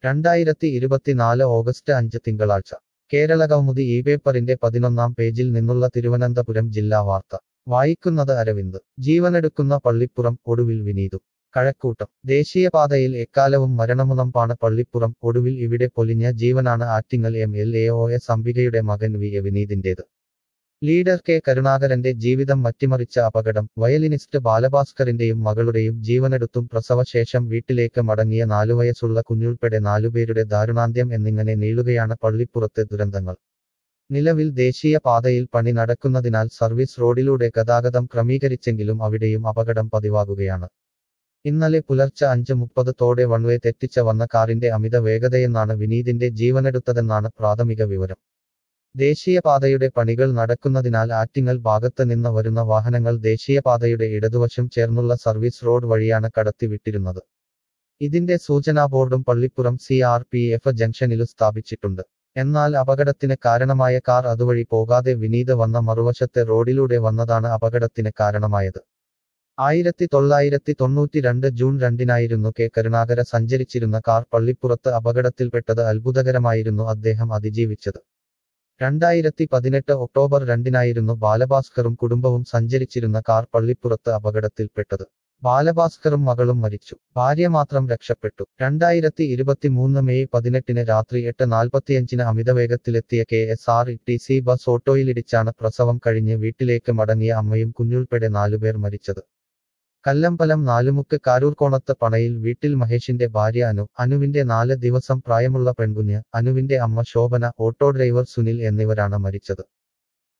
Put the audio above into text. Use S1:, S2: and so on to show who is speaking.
S1: രണ്ടായിരത്തി ഇരുപത്തിനാല് ഓഗസ്റ്റ് അഞ്ച് തിങ്കളാഴ്ച കേരളകൗമുദി ഈ പേപ്പറിന്റെ പതിനൊന്നാം പേജിൽ നിന്നുള്ള തിരുവനന്തപുരം ജില്ലാ വാർത്ത വായിക്കുന്നത് അരവിന്ദ് ജീവനെടുക്കുന്ന പള്ളിപ്പുറം ഒടുവിൽ വിനീതും കഴക്കൂട്ടം ദേശീയപാതയിൽ എക്കാലവും മരണമുനമ്പാണ് പള്ളിപ്പുറം ഒടുവിൽ ഇവിടെ പൊലിഞ്ഞ ജീവനാണ് Attingal M L A O S അംബികയുടെ മകൻ വി എ വിനീതിന്റേത് ലീഡർ കെ കരുണാകരന്റെ ജീവിതം മറ്റിമറിച്ച അപകടം വയലിനിസ്റ്റ് ബാലഭാസ്കറിന്റെയും മകളുടെയും ജീവനെടുത്തും പ്രസവശേഷം വീട്ടിലേക്ക് മടങ്ങിയ നാലുവയസ്സുള്ള കുഞ്ഞുൾപ്പെടെ നാലുപേരുടെ ദാരുണാന്ത്യം എന്നിങ്ങനെ നീളുകയാണ് പള്ളിപ്പുറത്തെ ദുരന്തങ്ങൾ നിലവിൽ ദേശീയ പാതയിൽ പണി നടക്കുന്നതിനാൽ സർവീസ് റോഡിലൂടെ ഗതാഗതം ക്രമീകരിച്ചെങ്കിലും അവിടെയും അപകടം പതിവാകുകയാണ് ഇന്നലെ പുലർച്ചെ അഞ്ച് മുപ്പത് തോടെ വൺവേ തെറ്റിച്ച വന്ന കാറിന്റെ അമിത വേഗതയെന്നാണ് വിനീതിന്റെ ജീവനെടുത്തതെന്നാണ് പ്രാഥമിക വിവരം ദേശീയപാതയുടെ പണികൾ നടക്കുന്നതിനാൽ ആറ്റിങ്ങൽ ഭാഗത്ത് നിന്ന് വരുന്ന വാഹനങ്ങൾ ദേശീയപാതയുടെ ഇടതുവശം ചേർന്നുള്ള സർവീസ് റോഡ് വഴിയാണ് കടത്തിവിട്ടിരുന്നത് ഇതിന്റെ സൂചനാ ബോർഡും Pallippuram C R P F ജംഗ്ഷനിലും സ്ഥാപിച്ചിട്ടുണ്ട് എന്നാൽ അപകടത്തിന് കാരണമായ കാർ അതുവഴി പോകാതെ വിനീത് വന്ന മറുവശത്തെ റോഡിലൂടെ വന്നതാണ് അപകടത്തിന് കാരണമായത് ആയിരത്തി തൊള്ളായിരത്തി തൊണ്ണൂറ്റി രണ്ട് ജൂൺ രണ്ടിനായിരുന്നു കെ കരുണാകര സഞ്ചരിച്ചിരുന്ന കാർ പള്ളിപ്പുറത്ത് അപകടത്തിൽപ്പെട്ടത് അത്ഭുതകരമായിരുന്നു അദ്ദേഹം അതിജീവിച്ചത് രണ്ടായിരത്തി പതിനെട്ട് ഒക്ടോബർ രണ്ടിനായിരുന്നു ബാലഭാസ്കറും കുടുംബവും സഞ്ചരിച്ചിരുന്ന കാർ പള്ളിപ്പുറത്ത് അപകടത്തിൽപ്പെട്ടത് ബാലഭാസ്കറും മകളും മരിച്ചു ഭാര്യ മാത്രം രക്ഷപ്പെട്ടു രണ്ടായിരത്തി ഇരുപത്തിമൂന്ന് മെയ് പതിനെട്ടിന് രാത്രി എട്ട് നാൽപ്പത്തിയഞ്ചിന് അമിതവേഗത്തിലെത്തിയ K S R T C bus ഓട്ടോയിലിടിച്ചാണ് പ്രസവം കഴിഞ്ഞ് വീട്ടിലേക്ക് മടങ്ങിയ അമ്മയും കുഞ്ഞുൾപ്പെടെ നാലുപേർ മരിച്ചത് കല്ലമ്പലം നാലുമുക്ക് കാരൂർക്കോണത്ത് പണയിൽ വീട്ടിൽ മഹേഷിന്റെ ഭാര്യ അനു അനുവിന്റെ നാല് ദിവസം പ്രായമുള്ള പെൺകുഞ്ഞ് അനുവിന്റെ അമ്മ ശോഭന ഓട്ടോ ഡ്രൈവർ സുനിൽ എന്നിവരാണ് മരിച്ചത്